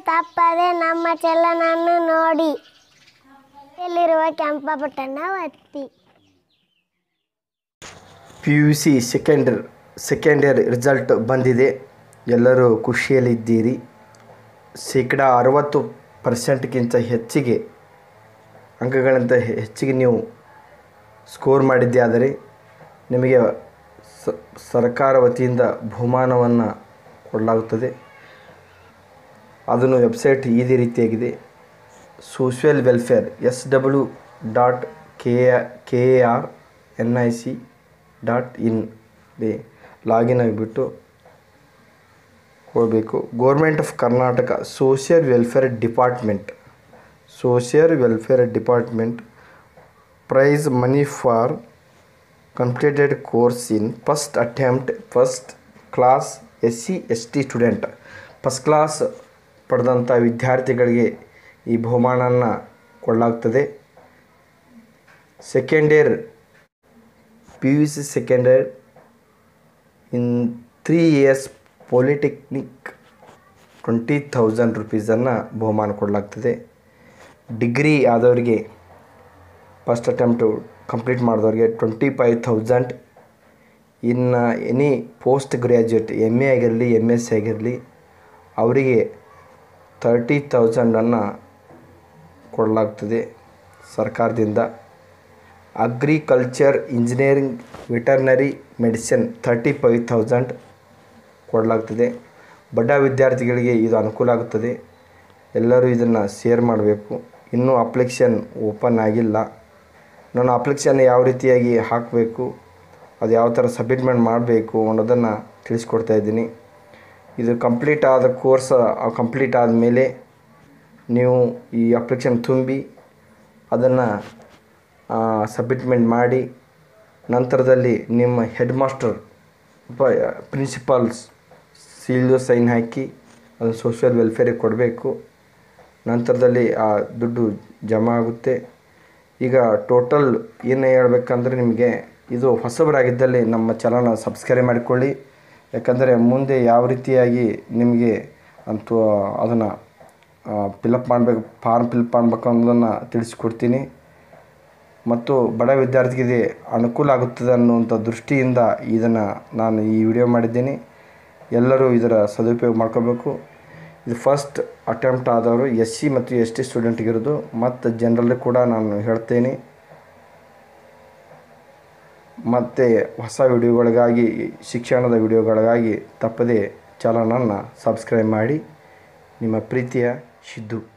ತಪ್ಪದೆ ನಮ್ಮ ಚೆಲ್ಲನನ್ನು ನೋಡಿ ಎಲ್ಲಿರುವ ಕೆಂಪ ಬಟನ್ನ ಒತ್ತಿ P U C second second year result ಬಂದಿದೆ ಎಲ್ಲರೂ ಖುಷಿಯಲ್ಲಿದ್ದೀರಿ ಶೇಕಡ ಅರವತ್ತು ಪರ್ಸೆಂಟ್ಗಿಂತ ಹೆಚ್ಚಿಗೆ ಅಂಕಗಳಂತ ಹೆ- ಹೆಚ್ಚಿಗೆ ನೀವು ಸ್ಕೋರ್ ಮಾಡಿದ್ದೆ ಆದರೆ ನಿಮಗೆ ಸ- ಸರ್ಕಾರ ವತಿಯಿಂದ ಬಹುಮಾನವನ್ನು ಕೊಡಲಾಗುತ್ತದೆ ಅದನ್ನು ವೆಬ್ಸೈಟ್ ಇದೇ ರೀತಿಯಾಗಿದೆ social welfare S W dot K K A R N I C dot in login ಆಗಿಬಿಟ್ಟು ಹೋಗಬೇಕು government of Karnataka social welfare department social welfare department prize money for completed course in first attempt first class S C S T student first class ಪಡೆದಂಥ ವಿದ್ಯಾರ್ಥಿಗಳಿಗೆ ಈ ಬಹುಮಾನನ ಕೊಡಲಾಗ್ತದೆ second year P U C second year in three years polytechnic twenty thousand ರುಪೀಸನ್ನು ಬಹುಮಾನ ಕೊಡಲಾಗ್ತದೆ degree ಆದವರಿಗೆ first attempt complete ಮಾಡಿದವ್ರಿಗೆ twenty five thousand ಇನ್ನು any post graduate M A ಆಗಿರಲಿ ಎಮ್ ಎಸ್ ಸಿ ಆಗಿರಲಿ ಅವರಿಗೆ ತರ್ಟಿ ತೌಸಂಡನ್ನು ಕೊಡಲಾಗ್ತದೆ ಸರ್ಕಾರದಿಂದ agriculture engineering veterinary medicine thirty five thousand ಕೊಡಲಾಗ್ತದೆ ಬಡ ವಿದ್ಯಾರ್ಥಿಗಳಿಗೆ ಇದು ಅನುಕೂಲ ಆಗುತ್ತದೆ ಎಲ್ಲರೂ ಇದನ್ನು ಶೇರ್ ಮಾಡಬೇಕು ಇನ್ನೂ ಅಪ್ಲಿಕೇಶನ್ ಓಪನ್ ಆಗಿಲ್ಲ ನಾನು ಅಪ್ಲಿಕೇಶನ್ ಯಾವ ರೀತಿಯಾಗಿ ಹಾಕಬೇಕು ಅದು ಯಾವ ಥರ ಸಬ್ಮಿಟ್ಮೆಂಟ್ ಮಾಡಬೇಕು ಅನ್ನೋದನ್ನು ತಿಳಿಸ್ಕೊಡ್ತಾ ಇದ್ದೀನಿ ಇದು ಕಂಪ್ಲೀಟ್ ಆದ ಕೋರ್ಸ್ ಕಂಪ್ಲೀಟ್ ಆದಮೇಲೆ ನೀವು ಈ ಅಪ್ಲಿಕೇಶನ್ ತುಂಬಿ ಅದನ್ನು ಸಬ್ಮಿಟ್ಮೆಂಟ್ ಮಾಡಿ ನಂತರದಲ್ಲಿ ನಿಮ್ಮ ಹೆಡ್ ಮಾಸ್ಟರ್ ಪ್ರಿನ್ಸಿಪಾಲ್ಸ್ ಸೀಲ್ದು ಸೈನ್ ಹಾಕಿ ಅದು ಸೋಷಿಯಲ್ ವೆಲ್ಫೇರಿಗೆ ಕೊಡಬೇಕು ನಂತರದಲ್ಲಿ ಆ ದುಡ್ಡು ಜಮಾ ಆಗುತ್ತೆ ಈಗ ಟೋಟಲ್ ಏನು ಹೇಳ್ಬೇಕಂದ್ರೆ ನಿಮಗೆ ಇದು ಹೊಸಬರಾಗಿದ್ದಲ್ಲಿ ನಮ್ಮ ಚಾನಲ್ನ ಸಬ್ಸ್ಕ್ರೈಬ್ ಮಾಡಿಕೊಳ್ಳಿ ಯಾಕಂದರೆ ಮುಂದೆ ಯಾವ ರೀತಿಯಾಗಿ ನಿಮಗೆ ಅಂತೂ ಅದನ್ನು ಫಿಲಪ್ ಮಾಡಬೇಕು ಫಾರ್ಮ್ ಫಿಲಪ್ ಮಾಡಬೇಕು ಅನ್ನೋದನ್ನು ತಿಳಿಸ್ಕೊಡ್ತೀನಿ ಮತ್ತು ಬಡ ವಿದ್ಯಾರ್ಥಿಗೆ ಅನುಕೂಲ ಆಗುತ್ತದೆ ಅನ್ನುವಂಥ ದೃಷ್ಟಿಯಿಂದ ಇದನ್ನು ನಾನು ಈ ವಿಡಿಯೋ ಮಾಡಿದ್ದೀನಿ ಎಲ್ಲರೂ ಇದರ ಸದುಪಯೋಗ ಮಾಡ್ಕೋಬೇಕು ಇದು ಫಸ್ಟ್ ಅಟೆಂಪ್ಟ್ ಆದವರು ಎಸ್ ಸಿ ಮತ್ತು ಎಸ್ ಟಿ ಸ್ಟೂಡೆಂಟ್ಗಿರೋದು ಮತ್ತು ಜನರಲ್ಲಿ ಕೂಡ ನಾನು ಹೇಳ್ತೇನೆ ಮತ್ತು ಹೊಸ ವಿಡಿಯೋಗಳಿಗಾಗಿ ಶಿಕ್ಷಣದ ವಿಡಿಯೋಗಳಿಗಾಗಿ ತಪ್ಪದೇ ಚಾನಲನ್ನು ಸಬ್ಸ್ಕ್ರೈಬ್ ಮಾಡಿ ನಿಮ್ಮ ಪ್ರೀತಿಯ ಸಿದ್ದು